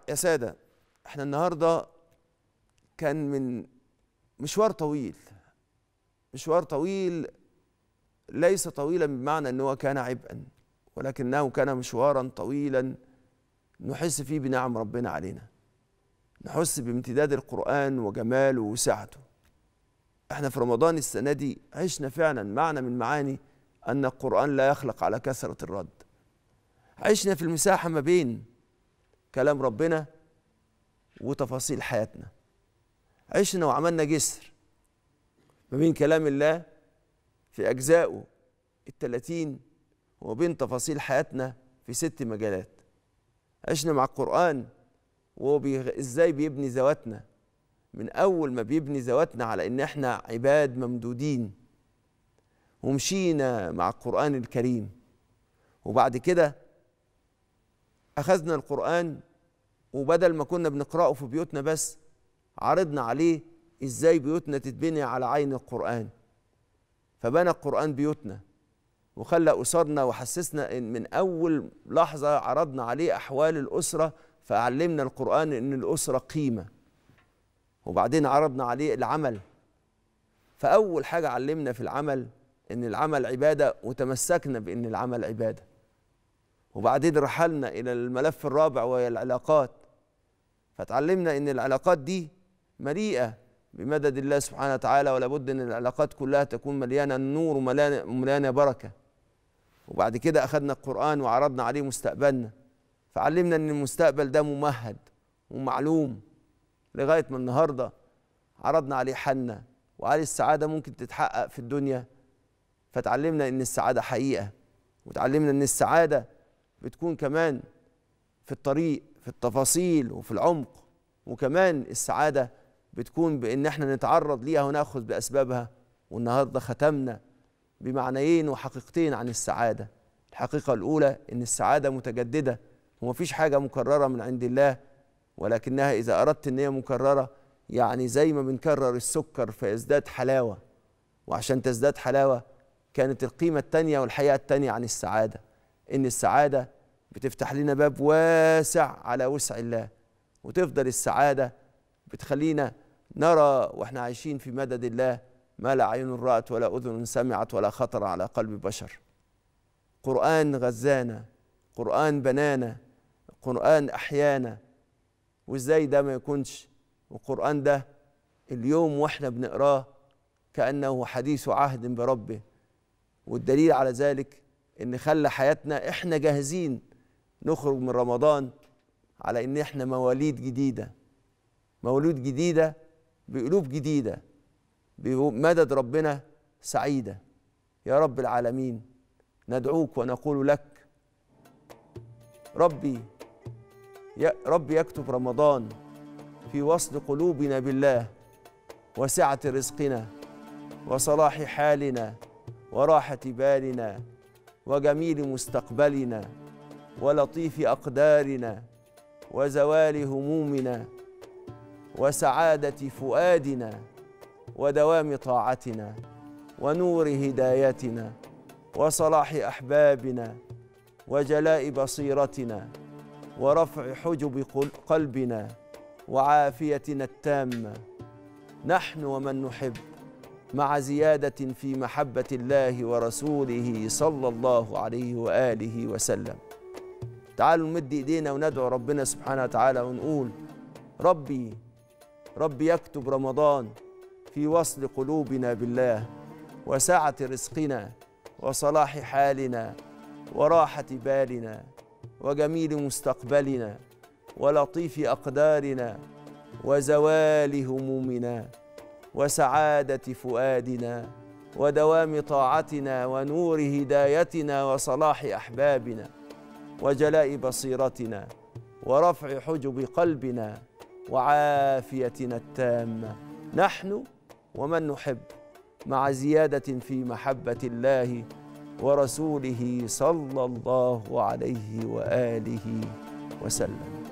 يا سادة احنا النهاردة كان من مشوار طويل مشوار طويل ليس طويلا بمعنى انه كان عبئا ولكنه كان مشوارا طويلا نحس فيه بنعم ربنا علينا نحس بامتداد القرآن وجماله وسعته احنا في رمضان السنة دي عشنا فعلا معنى من معاني أن القرآن لا يخلق على كثرة الرد عشنا في المساحة ما بين كلام ربنا وتفاصيل حياتنا عشنا وعملنا جسر ما بين كلام الله في أجزائه الثلاثين وما بين تفاصيل حياتنا في ست مجالات عشنا مع القرآن وهو بي... ازاي بيبني ذواتنا من أول ما بيبني ذواتنا على إن احنا عباد ممدودين ومشينا مع القرآن الكريم وبعد كده أخذنا القرآن وبدل ما كنا بنقرأه في بيوتنا بس عرضنا عليه إزاي بيوتنا تتبني على عين القرآن فبنى القرآن بيوتنا وخلى أسرنا وحسسنا إن من أول لحظة عرضنا عليه أحوال الأسرة فعلمنا القرآن إن الأسرة قيمة وبعدين عرضنا عليه العمل فأول حاجة علمنا في العمل إن العمل عبادة وتمسكنا بإن العمل عبادة وبعدين رحلنا إلى الملف الرابع وهي العلاقات فتعلمنا إن العلاقات دي مليئة بمدد الله سبحانه وتعالى ولا بد ان العلاقات كلها تكون مليانه نور ومليانه بركه وبعد كده اخذنا القران وعرضنا عليه مستقبلنا فعلمنا ان المستقبل ده ممهد ومعلوم لغايه ما النهارده عرضنا عليه حالنا وعليه السعاده ممكن تتحقق في الدنيا فتعلمنا ان السعاده حقيقه وتعلمنا ان السعاده بتكون كمان في الطريق في التفاصيل وفي العمق وكمان السعاده بتكون بان احنا نتعرض ليها وناخذ باسبابها والنهارده ختمنا بمعنيين وحقيقتين عن السعاده الحقيقه الاولى ان السعاده متجدده ومفيش حاجه مكرره من عند الله ولكنها اذا اردت ان هي مكرره يعني زي ما بنكرر السكر فيزداد حلاوه وعشان تزداد حلاوه كانت القيمه الثانيه والحقيقه الثانيه عن السعاده ان السعاده بتفتح لنا باب واسع على وسع الله وتفضل السعاده بتخلينا نرى واحنا عايشين في مدد الله ما لا عين رأت ولا أذن سمعت ولا خطر على قلب بشر قرآن غزانا قرآن بنانا قرآن أحيانا وإزاي ده ما يكونش والقرآن ده اليوم واحنا بنقراه كأنه حديث عهد بربه والدليل على ذلك إن خلى حياتنا إحنا جاهزين نخرج من رمضان على إن إحنا مواليد جديدة مولود جديدة بقلوب جديدة بمدد ربنا سعيدة يا رب العالمين ندعوك ونقول لك ربي يا ربي يكتب رمضان في وصل قلوبنا بالله وسعة رزقنا وصلاح حالنا وراحة بالنا وجميل مستقبلنا ولطيف أقدارنا وزوال همومنا وسعادة فؤادنا ودوام طاعتنا ونور هدايتنا وصلاح أحبابنا وجلاء بصيرتنا ورفع حجب قلبنا وعافيتنا التامة نحن ومن نحب مع زيادة في محبة الله ورسوله صلى الله عليه وآله وسلم تعالوا نمد إيدينا وندعو ربنا سبحانه وتعالى ونقول ربي رب يكتب رمضان في وصل قلوبنا بالله وسعة رزقنا وصلاح حالنا وراحة بالنا وجميل مستقبلنا ولطيف أقدارنا وزوال همومنا وسعادة فؤادنا ودوام طاعتنا ونور هدايتنا وصلاح أحبابنا وجلاء بصيرتنا ورفع حجب قلبنا وعافيتنا التامه نحن ومن نحب مع زياده في محبه الله ورسوله صلى الله عليه واله وسلم